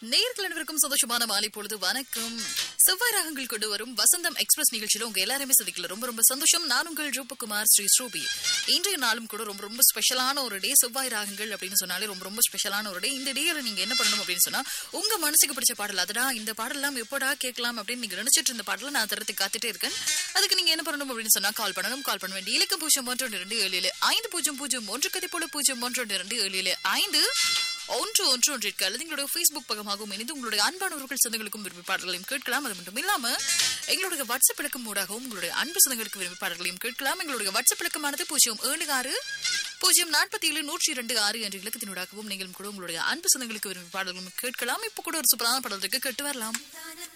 நேர்கள் அனைவருக்கும் சந்தோஷமான மாலை பொழுது வணக்கம் செவ்வாய் ராகங்கள் கொண்டு வரும் வசந்தம் எக்ஸ்பிரஸ் நிகழ்ச்சியில உங்க எல்லாருமே சந்திக்கல ரொம்ப ரொம்ப சந்தோஷம் நான் உங்கள் ரூபகுமார் ஸ்ரீ ஸ்ரூபி இன்றைய நாளும் கூட ரொம்ப ரொம்ப ஸ்பெஷலான ஒரு டே செவ்வாய் ராகங்கள் அப்படின்னு சொன்னாலே ரொம்ப ரொம்ப ஸ்பெஷலான ஒரு டே இந்த டேல நீங்க என்ன பண்ணணும் அப்படின்னு சொன்னா உங்க மனசுக்கு பிடிச்ச பாடல் அதடா இந்த பாடலாம் எப்படா கேட்கலாம் அப்படின்னு நீங்க நினைச்சிட்டு இருந்த பாடல நான் தரத்துக்கு காத்துட்டே இருக்கேன் அதுக்கு நீங்க என்ன பண்ணணும் அப்படின்னு சொன்னா கால் பண்ணணும் கால் பண்ண வேண்டிய இலக்கம் பூஜ்ஜியம் ஒன்று ஒன்று இரண்டு ஏழு ஏழு ஐந்து பூஜ்ஜியம் பூஜ்ஜியம் ஒன்று கதை போல பூஜ்ஜியம் ஒன்று ஒன்று இரண்டு ஏழு ஏழு ஐந்து ஒன்று ஒன்று ஒன்றிற்கு அல்லது எங்களுடைய ஃபேஸ்புக் பக்கமாகவும் இணைந்து உங்களுடைய அன்பானவர்கள் சொந்தங்களுக்கும் விரும்பி பாடல்களையும் கேட்கலாம் அது மட்டும் இல்லாம எங்களுடைய வாட்ஸ்அப் இலக்கம் மூடாகவும் உங்களுடைய அன்பு சொந்தங்களுக்கு விரும்பி பாடல்களையும் கேட்கலாம் எங்களுடைய வாட்ஸ்அப் இலக்கமானது பூஜ்ஜியம் ஏழு ஆறு பூஜ்ஜியம் நாற்பத்தி ஏழு நூற்றி இரண்டு ஆறு என்ற இலக்கத்தினூடாகவும் நீங்களும் கூட உங்களுடைய அன்பு சொந்தங்களுக்கு விரும்பி பாடல்களும் கேட்கலாம் இப்போ கூட ஒரு சூப்பரான பாடல் இருக்கு கேட்டு வரலாம்